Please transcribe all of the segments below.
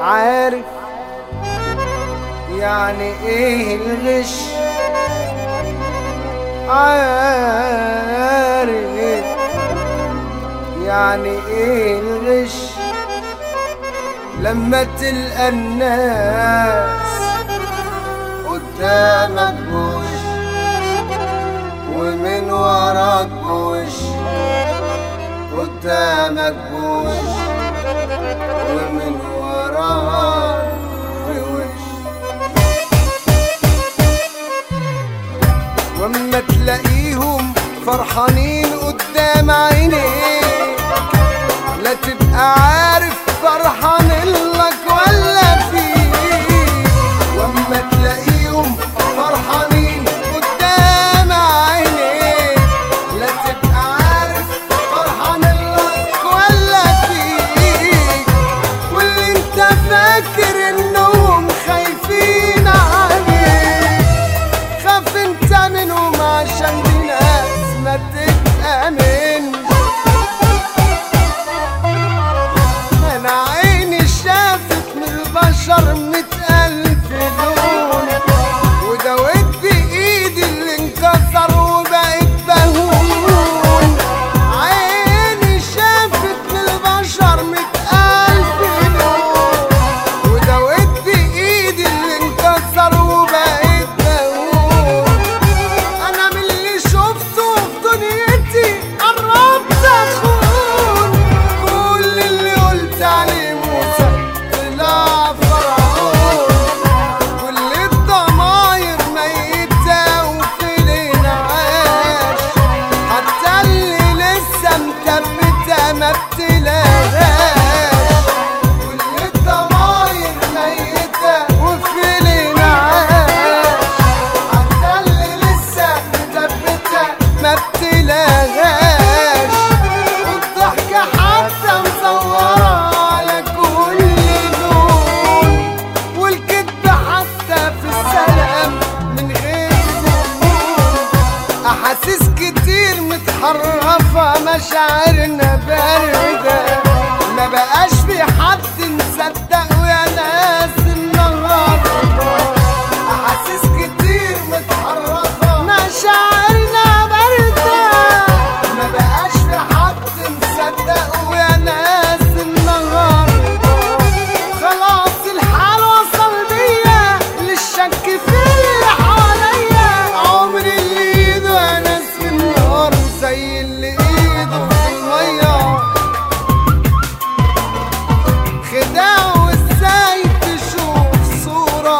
عارف يعني ايه الغش عارف يعني ايه الغش لما تلقى الناس قدامك بوش ومن وراك بوش قدامك بوش ومن وراك بوش واما تلاقيهم فرحانين قدام عينيك لا تبقى عارف فرحان لك ولا فيك واما تلاقيهم فرحانين قدام عينيك لا تبقى عارف فرحان لك ولا فيك واللي انت فاكر انهم خايفين عليك خاف انت منهم عشان دي ناس ما تتأمنش انا عيني شافت من البشر مئة الف لون ودويت بايدي اللي انكسر وبقيت بهون عيني شافت من البشر مئة الف لون ودويت بايدي اللي انكسر وبقيت بهون انا من اللي شفته في دنيتي قربت اخون كل اللي قلت عليه موسى طلع فرعون كل الضماير ميتة وفي ليل عاش حتى اللي لسه مثبتة ما بتلاقاش كل الضماير ميتة وفي ليل عاش حتى اللي لسه مثبتة ما بتلاقاش والضحكة حتى مصورة على كل لون والكذب حتى في السلام من غير ظنون أحاسيس كتير متحرفة مشاعرنا باردة ما بقاش في حد نصدق ويا ناس النهارده أحاسيس كتير متحرفة مشاعرنا باردة ما بقاش في حد نصدق ويا ناس النهارده خلاص الحال وصل بيا للشك في اللي حواليا عمري اللي ايده ناس في النار زي اللي ايده في الميه خداع وازاي تشوف صورة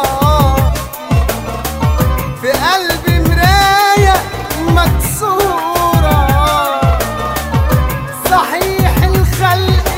في قلبي مراية مكسورة صحيح الخلق